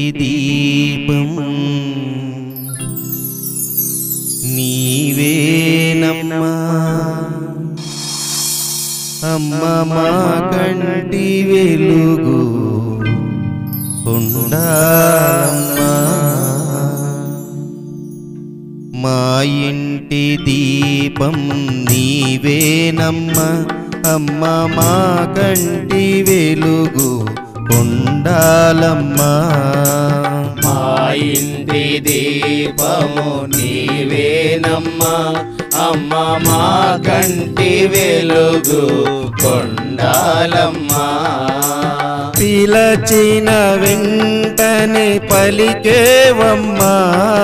దీపం నీవేనమ్మా అమ్మ మా కంటి వెలుగు ఉండాలమ్మా మా ఇంటి దీపం నీవేనమ్మా అమ్మ మా కంటి వెలుగు ఉండాలమ్మా మా ఇంటి దీపము నీవేనమ్మా అమ్మ మా కంటి వెలుగు కొండాలమ్మా పిలచిన వెంటనే పలికేవమ్మా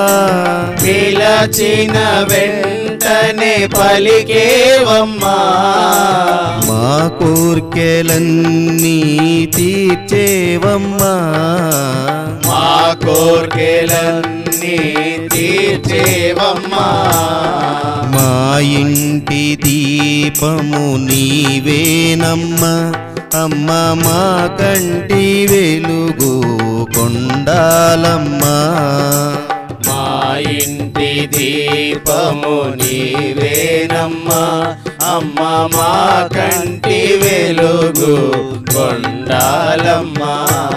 పిలచిన వెంటనే పలికేవమ్మా మా కోర్కెలన్నీ తీర్చేవమ్మా మా కోర్కెలన్నీ తీర్చేవమ్మా మా ఇంటి దీపము నీవేనమ్మా అమ్మ మా కంటి వెలుగు కొండాలమ్మా మా ఇంటి దీపము నీవేనమ్మా అమ్మ మా కంటి వెలుగు కొండాలమ్మా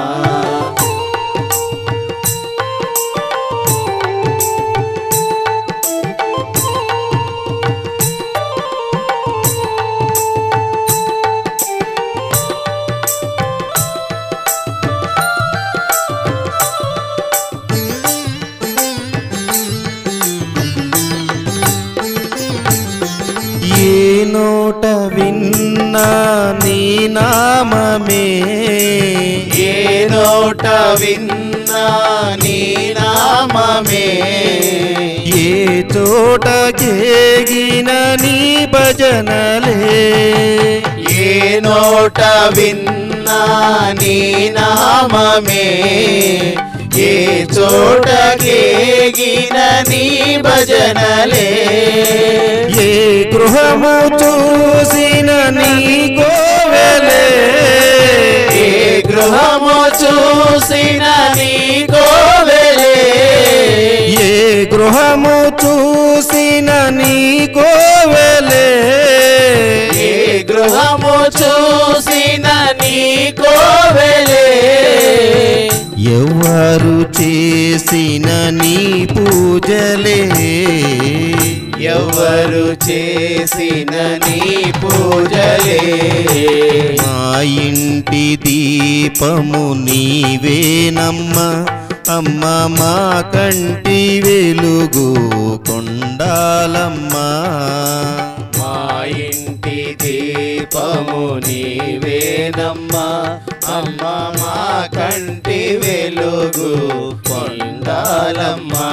ఏ నోట విన్నా నీ నామమే ఏ నోట విన్నా నీ నామమే ఏ చోట గేగిన నీ భజనలే ఏ నోట విన్నా నీ నామమే ఏ చోట కేగిన నీ భజనలే ఏ గృహము చూసిన నీ కోవెలే ఏ గృహము చూసిన నీ కోవెలే ఏ గృహము చూసిన నీ కోవెలే ఏ గృహము చూసిన నీ కోవెలే ఎవరు చేసిన నీ పూజలే ఎవరు చేసిన నీ పూజలే మా ఇంటి దీపము నీవేనమ్మా అమ్మ మా కంటి వెలుగు కొండాలమ్మా మా ఇంటి దీపము నీవేనమ్మా అమ్మ మా కంటి వెలుగు పొందాలమ్మా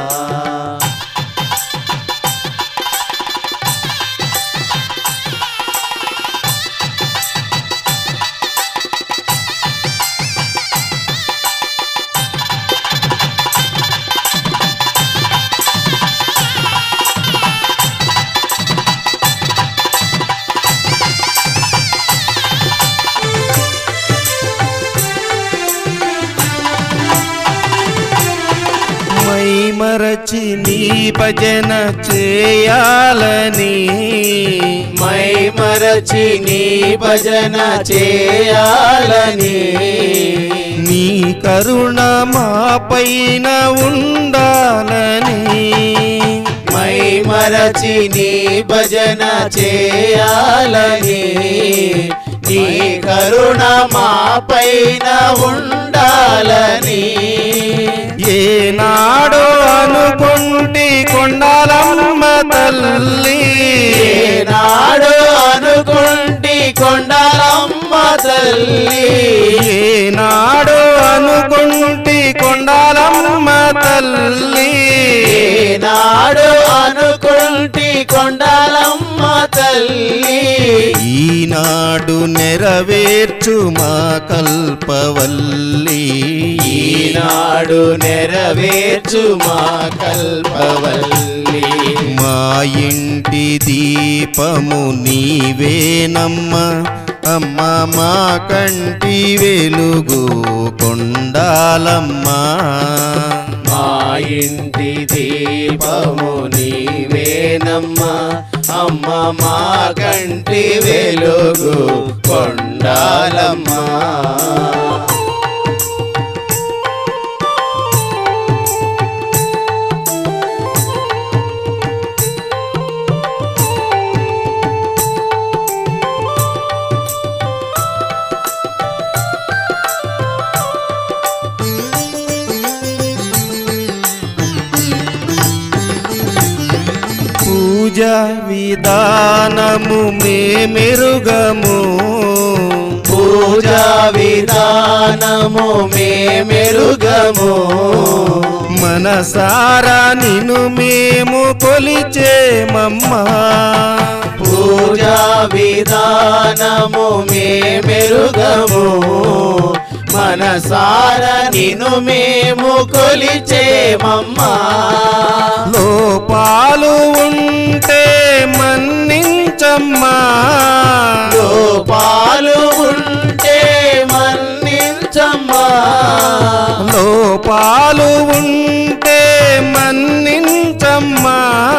మై మరచి నీ భజన చేయాలని మై మరచి నీ భజన చేయాలని నీ కరుణ మా పైన ఉండాలని మై మరచి నీ భజన చేయాలని నీ కరుణ మా పైన ఉండాలని ఏనాడో అనుకుంటి కొండాలమ్మ తల్లి నాడు అనుకుంటి కొండలమ్మ తల్లి ఏనాడో అనుకుంటి కొండాలమ్మ తల్లి నాడు అనుకుంటి కొండలమ్మ తల్లి ఈనాడు నెరవేర్చు మా కల్పవల్లి ఈనాడు నెరవేర్చు మా కల్పవల్లి మా ఇంటి దీపము నీవేనమ్మా అమ్మ మా కంటి వెలుగు కొండాలమ్మ మా ఇంటి దీపము నీవేనమ్మా అమ్మ మా కంటి వెలుగు కొండాలమ్మా పూజ విధానము మేమెరుగము పూజా విధానము మేమెరుగము మనసారా నిన్ను మేము కొలిచేమమ్మా పూజా విధానము మేమెరుగము మనసార నిన్ను మేము కొలిచేమమ్మా లోపాలు ఉంటే మన్నించమ్మా లోపాలు ఉంటే మన్నించమ్మా లోపాలు ఉంటే మన్నించమ్మా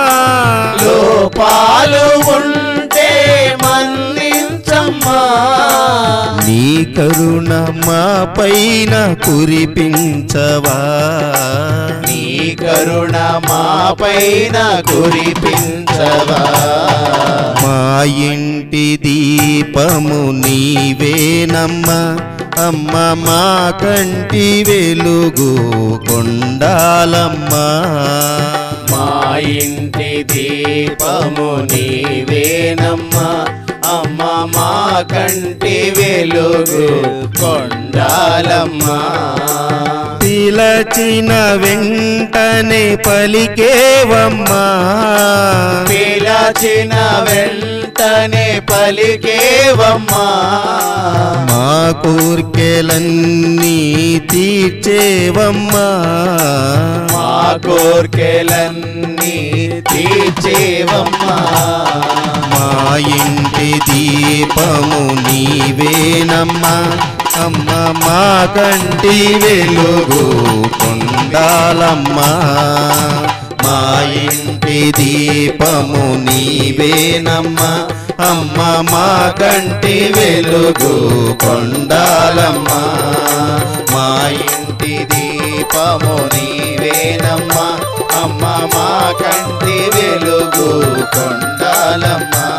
లోపాలు ఉంటే మన్నించమ్మా నీ కరుణ మా పైన కురిపించవా నీ కరుణ మా పైన కురిపించవా మా ఇంటి దీపము నీవేనమ్మా అమ్మ మా కంటి వెలుగు కొండాలమ్మా మా ఇంటి దీపము నీవేనమ్మా అమ్మ మా కంటి వెలుగు కొండాలమ్మా పిలచిన వెంటనే పలికేవమ్మా పిలచిన వెంటనే పలికేవమ్మా మా కోర్కెలన్నీ తీర్చేవమ్మా మా కోర్కెలన్నీ తీర్చేవమ్మా మా ఇంటి దీపము నీవేనమ్మా అమ్మ మా కంటి వెలుగు కొండాలమ్మా మా ఇంటి దీపము నీవేనమ్మా అమ్మ మా కంటి వెలుగు కొండాలమ్మా మా ఇంటి దీపము నీవేనమ్మా అమ్మ మా కంటి వెలుగు కొండాలమ్మా